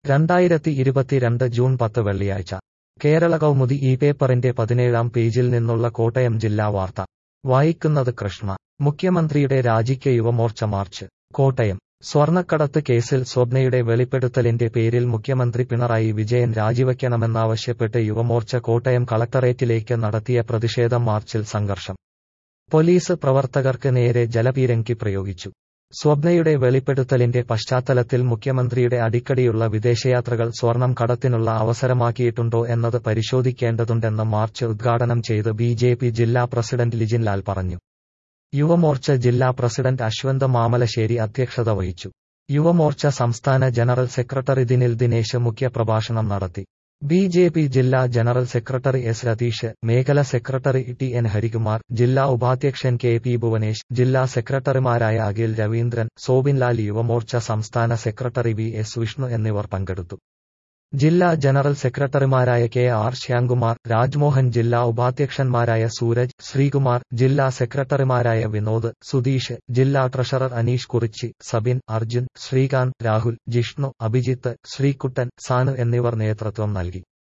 രണ്ടായിരത്തി ഇരുപത്തിരണ്ട് ജൂൺ പത്ത് വെള്ളിയാഴ്ച കേരള കൗമുദി ഈ പേപ്പറിന്റെ പതിനേഴാം പേജിൽ നിന്നുള്ള കോട്ടയം ജില്ലാ വാർത്ത വായിക്കുന്നത് കൃഷ്ണ മുഖ്യമന്ത്രിയുടെ രാജിക്ക് യുവമോർച്ച മാർച്ച് കോട്ടയം സ്വർണക്കടത്ത് കേസിൽ സ്വപ്നയുടെ വെളിപ്പെടുത്തലിന്റെ പേരിൽ മുഖ്യമന്ത്രി പിണറായി വിജയൻ രാജിവയ്ക്കണമെന്നാവശ്യപ്പെട്ട് യുവമോർച്ച കോട്ടയം കളക്ടറേറ്റിലേക്ക് നടത്തിയ പ്രതിഷേധ മാർച്ചിൽ സംഘർഷം പോലീസ് പ്രവർത്തകർക്ക് നേരെ ജലപീരങ്കി പ്രയോഗിച്ചു സ്വപ്നയുടെ വെളിപ്പെടുത്തലിന്റെ പശ്ചാത്തലത്തിൽ മുഖ്യമന്ത്രിയുടെ അടിക്കടിയുള്ള വിദേശയാത്രകൾ സ്വർണം കടത്തിനുള്ള അവസരമാക്കിയിട്ടുണ്ടോ എന്നത് പരിശോധിക്കേണ്ടതുണ്ടെന്ന് മാർച്ച് ഉദ്ഘാടനം ചെയ്ത് ബി ജില്ലാ പ്രസിഡന്റ് ലിജിൻ ലാൽ പറഞ്ഞു യുവമോർച്ച ജില്ലാ പ്രസിഡന്റ് അശ്വന്ത് മാമലശ്ശേരി അധ്യക്ഷത വഹിച്ചു യുവമോർച്ച സംസ്ഥാന ജനറൽ സെക്രട്ടറി ദിനിൽ ദിനേശ് മുഖ്യപ്രഭാഷണം നടത്തി ബി ജെ പി ജില്ലാ ജനറൽ സെക്രട്ടറി എസ് രതീഷ് മേഖല സെക്രട്ടറി ടി എൻ ഹരികുമാർ ജില്ലാ ഉപാധ്യക്ഷൻ കെ പി ഭുവനേഷ് ജില്ലാ സെക്രട്ടറിമാരായ അഖിൽ രവീന്ദ്രൻ സോബിൻലാൽ യുവമോർച്ച സംസ്ഥാന സെക്രട്ടറി വി എസ് വിഷ്ണു എന്നിവർ പങ്കെടുത്തു ജില്ലാ ജനറൽ സെക്രട്ടറിമാരായ കെ ആർ ശ്യാംകുമാർ രാജ്മോഹൻ ജില്ലാ ഉപാധ്യക്ഷന്മാരായ സൂരജ് ശ്രീകുമാർ ജില്ലാ സെക്രട്ടറിമാരായ വിനോദ് സുധീഷ് ജില്ലാ ട്രഷറർ അനീഷ് കുറിച്ചി സബിൻ അർജുൻ ശ്രീകാന്ത് രാഹുൽ ജിഷ്ണു അഭിജിത്ത് ശ്രീകുട്ടൻ സാനു എന്നിവർ നേതൃത്വം നൽകി